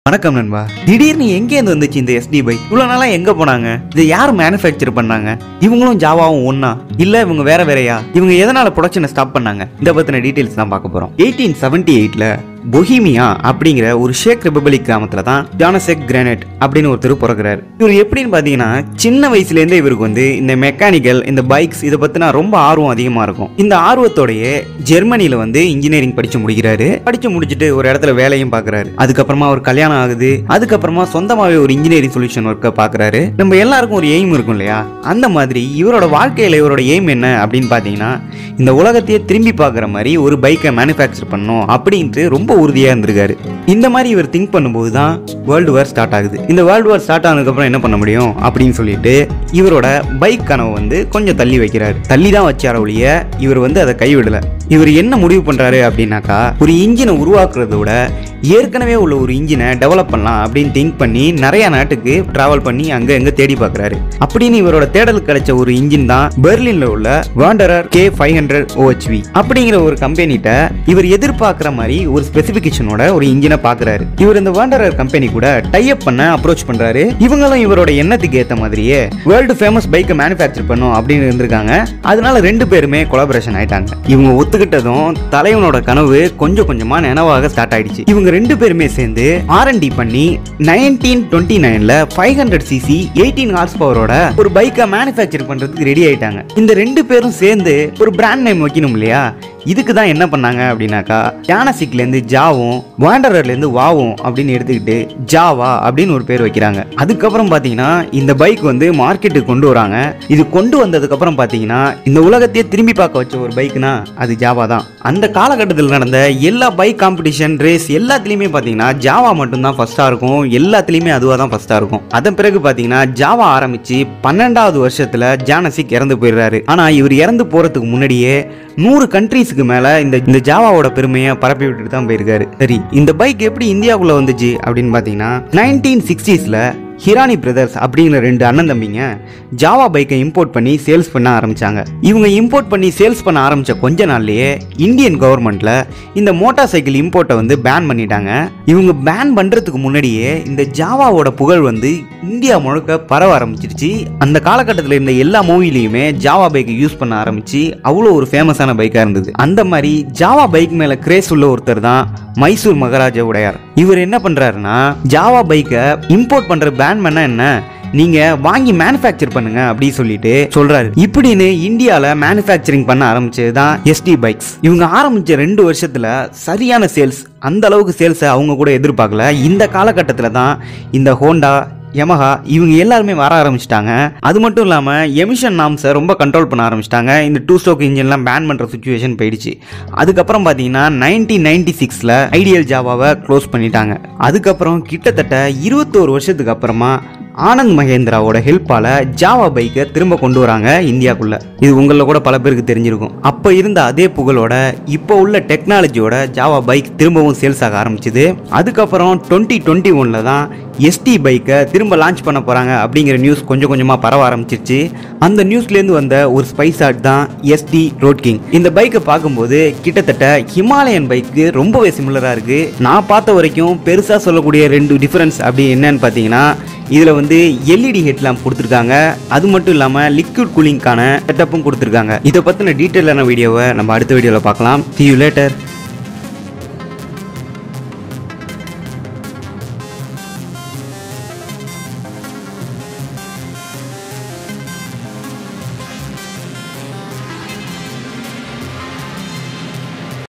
வணக்கம் நண்பா திடீர்னு எங்கேருந்து வந்துச்சு இந்த எஸ்டி பைக் இவ்வளவு நாளா எங்க போனாங்க இதை யார் மேனுஃபேக்சர் பண்ணாங்க இவங்களும் ஜாவாவும் ஒண்ணா இல்ல இவங்க வேற வேறயா இவங்க எதனால ப்ரொடக்ஷனை ஸ்டாப் பண்ணாங்க இத பத்தின டீடைல்ஸ் தான் பார்க்க போறோம் எயிட்டீன் செவன்டி எயிட்ல பொஹிமியா அப்படிங்கிற ஒரு ஷேக் ரிபப்ளிக் கிராமத்துல தான் ஜானசெக் கிரானைட் அப்படின்னு ஒருத்தர் பிறகுறாரு இவர் எப்படின்னு பாத்தீங்கன்னா சின்ன வயசுல இருந்தே இவருக்கு வந்து இந்த மெக்கானிக்கல் இந்த பைக்ஸ் இதை பத்தின ரொம்ப ஆர்வம் அதிகமா இருக்கும் இந்த ஆர்வத்தோடயே ஜெர்மனில வந்து இன்ஜினியரிங் படிச்சு முடிக்கிறாரு படிச்சு முடிச்சுட்டு ஒரு இடத்துல வேலையும் பாக்குறாரு அதுக்கப்புறமா ஒரு கல்யாணம் ஆகுது அதுக்கப்புறமா சொந்தமாவே ஒரு இன்ஜினியரிங் சொல்யூஷன் ஒர்க்கை பாக்குறாரு நம்ம எல்லாருக்கும் ஒரு எய்ம் இருக்கும் இல்லையா அந்த மாதிரி இவரோட வாழ்க்கையில இவரோட எய்ம் என்ன அப்படின்னு பாத்தீங்கன்னா இந்த உலகத்தையே திரும்பி பார்க்குற மாதிரி ஒரு பைக்கை மேனுஃபேக்சர் பண்ணணும் அப்படின்ட்டு ரொம்ப உறுதியா இருந்திருக்காரு இந்த மாதிரி இவர் திங்க் பண்ணும்போது தான் வேர்ல்டு வார் ஸ்டார்ட் ஆகுது இந்த வேர்ல்டு வார் ஸ்டார்ட் ஆனதுக்கப்புறம் என்ன பண்ண முடியும் அப்படின்னு சொல்லிட்டு இவரோட பைக் கனவு வந்து கொஞ்சம் தள்ளி வைக்கிறாரு தள்ளி தான் வச்சார ஒழிய இவர் வந்து அதை கைவிடல இவர் என்ன முடிவு பண்றாரு அப்படின்னாக்கா ஒரு இன்ஜினை உருவாக்குறத விட ஏற்கனவே உள்ள ஒரு இன்ஜினை டெவலப் பண்ணலாம் அப்படின்னு திங்க் பண்ணி நிறைய நாட்டுக்கு டிராவல் பண்ணி அங்க எங்க தேடி பார்க்கறாரு அப்படின்னு இவரோட தேடலுக்கு கிடைச்ச ஒரு இன்ஜின் தான் பெர்லின்ல உள்ள Wanderer K five hundred OHV அப்படிங்கிற ஒரு கம்பெனிட்ட இவர் எதிர்பார்க்குற மாதிரி ஒரு ஸ்பெசிபிகேஷனோட ஒரு இன்ஜினை பார்க்கறாரு இவர் இந்த வாண்டரர் கம்பெனி கூட டைப் பண்ண அப்ரோச் பண்றாரு இவங்களும் இவரோட எண்ணத்துக்கு ஏத்த மாதிரியே வேர்ல்டு ஃபேமஸ் பைக்கை மேனுஃபேக்சர் பண்ணும் அப்படின்னு இருந்திருக்காங்க அதனால ரெண்டு பேருமே கொலாபரேஷன் ஆயிட்டாங்க இவங்க ஒத்துக்கிட்டதும் தலைவனோட கனவு கொஞ்சம் கொஞ்சமா நினைவாக ஸ்டார்ட் ஆயிடுச்சு இவங்க ரெண்டு பேருமே சேர்ந்து ஆர்என்டி பண்ணி நைன்டீன் டுவெண்ட்டி நைன்ல five hundred CC eighteen horse பவரோட ஒரு பைக்கை மேனுஃபேக்சர் பண்றதுக்கு ரெடி ஆயிட்டாங்க இந்த ரெண்டு பேரும் சேர்ந்து ஒரு பிராண்ட் நேம் வைக்கணும் இல்லையா இதுக்கு தான் என்ன பண்ணாங்க அப்படின்னாக்கா யானசிக்லேருந்து ஜாவும் வாண்டரர்லேருந்து வாவும் அப்படின்னு எடுத்துக்கிட்டு ஜாவா அப்படின்னு ஒரு பேர் வைக்கிறாங்க அதுக்கப்புறம் பார்த்தீங்கன்னா இந்த பைக் வந்து மார்க்கெட்டுக்கு கொண்டு வராங்க இது கொண்டு வந்ததுக்கப்புறம் பார்த்தீங்கன்னா இந்த உலகத்தையே திரும்பி பார்க்க வச்ச ஒரு பைக்னா அது ஜாவா தான் அந்த காலகட்டத்தில் நடந்த எல்லா பைக் காம்படிஷன் ரேஸ் எல்லாத்துலேயுமே பார்த்தீங்கன்னா ஜாவா மட்டும்தான் ஃபஸ்ட்டாக இருக்கும் எல்லாத்துலேயுமே அதுவாக தான் ஃபஸ்ட்டாக இருக்கும் அதன் பிறகு பார்த்தீங்கன்னா ஜாவா ஆரம்பிச்சு பன்னெண்டாவது வருஷத்தில் ஜானசிக் இறந்து போயிடுறாரு ஆனால் இவர் இறந்து போகிறதுக்கு முன்னாடியே நூறு கண்ட்ரீஸுக்கு மேலே இந்த இந்த ஜாவாவோட பெருமையை பரப்பி விட்டுட்டு தான் போயிருக்காரு சரி இந்த பைக் எப்படி இந்தியாவுக்குள்ள வந்துச்சு அப்படின்னு பார்த்தீங்கன்னா நைன்டீன் சிக்ஸ்டீஸில் ஹிரானி பிரதர்ஸ் அப்படிங்கிற ரெண்டு அண்ணன் தம்பிங்க ஜாவா பைக்கை இம்போர்ட் பண்ணி சேல்ஸ் பண்ண ஆரம்பிச்சாங்க இவங்க இம்போர்ட் பண்ணி சேல்ஸ் பண்ண ஆரம்பிச்ச கொஞ்ச நாள்லயே இந்தியன் கவர்மெண்ட்ல இந்த மோட்டார் சைக்கிள் இம்போர்ட்டை வந்து பேன் பண்ணிட்டாங்க இவங்க பேன் பண்றதுக்கு முன்னாடியே இந்த ஜாவாவோட புகழ் வந்து இந்தியா முழுக்க பரவ ஆரம்பிச்சிருச்சு அந்த காலகட்டத்தில் இருந்த எல்லா மூவிலையுமே ஜாவா பைக்கை யூஸ் பண்ண ஆரம்பிச்சு அவ்வளோ ஒரு ஃபேமஸான பைக்காக இருந்தது அந்த மாதிரி ஜாவா பைக் மேல கிரேஸ் உள்ள ஒருத்தர் தான் மைசூர் மகாராஜா உடையார் இவர் என்ன பண்றாருன்னா ஜாவா பைக்கை இம்போர்ட் பண்ற பேன் பண்ண என்ன நீங்க வாங்கி மேனுஃபேக்சர் பண்ணுங்க அப்படின்னு சொல்லிட்டு சொல்றாரு இப்படின்னு இந்தியால மேனுஃபேக்சரிங் பண்ண ஆரம்பிச்சது தான் எஸ்டி பைக்ஸ் இவங்க ஆரம்பிச்ச ரெண்டு வருஷத்துல சரியான சேல்ஸ் அந்த அளவுக்கு சேல்ஸை அவங்க கூட எதிர்பார்க்கல இந்த காலகட்டத்தில் தான் இந்த ஹோண்டா யமஹா இவங்க எல்லாருமே வர ஆரம்பிச்சிட்டாங்க அது மட்டும் இல்லாமல் எமிஷன் நாம்ஸை ரொம்ப கண்ட்ரோல் பண்ண ஆரம்பிச்சிட்டாங்க இந்த டூ ஸ்டோக் இன்ஜின்லாம் பேன் பண்ணுற சுச்சுவேஷன் போயிடுச்சு அதுக்கப்புறம் பார்த்தீங்கன்னா நைன்டீன் நைன்டி சிக்ஸில் ஐடியல் ஜாவாவை க்ளோஸ் பண்ணிட்டாங்க அதுக்கப்புறம் கிட்டத்தட்ட இருபத்தோரு வருஷத்துக்கு அப்புறமா ஆனந்த் மகேந்திராவோட ஹெல்ப்பால ஜாவா பைக்கை திரும்ப கொண்டு வராங்க இந்தியாக்குள்ள இது உங்களில் கூட பல பேருக்கு தெரிஞ்சிருக்கும் அப்போ இருந்த அதே புகழோட இப்போ உள்ள டெக்னாலஜியோட ஜாவா பைக் திரும்பவும் சேல்ஸ் ஆக ஆரம்பிச்சுது அதுக்கப்புறம் டுவெண்ட்டி டுவெண்ட்டி ஒனில் தான் எஸ்டி பைக்கை திரும்ப லான்ச் பண்ண போகிறாங்க அப்படிங்கிற நியூஸ் கொஞ்சம் கொஞ்சமாக பரவ ஆரம்பிச்சிருச்சு அந்த நியூஸ்லேருந்து வந்த ஒரு ஸ்பைஸ் ஆர்ட் தான் எஸ்டி ரோட் கிங் இந்த பைக்கை பார்க்கும்போது கிட்டத்தட்ட ஹிமாலயன் பைக்கு ரொம்பவே சிமிலராக இருக்குது நான் பார்த்த வரைக்கும் பெருசாக சொல்லக்கூடிய ரெண்டு டிஃப்ரென்ஸ் அப்படி என்னன்னு பார்த்தீங்கன்னா இதில் வந்து எல்இடி ஹெட்லாம்ப் கொடுத்துருக்காங்க அது மட்டும் இல்லாமல் லிக்விட் கூலிங்கான செட்டப்பும் கொடுத்துருக்காங்க இதை பற்றின டீட்டெயிலான வீடியோவை நம்ம அடுத்த வீடியோவில் பார்க்கலாம் see you later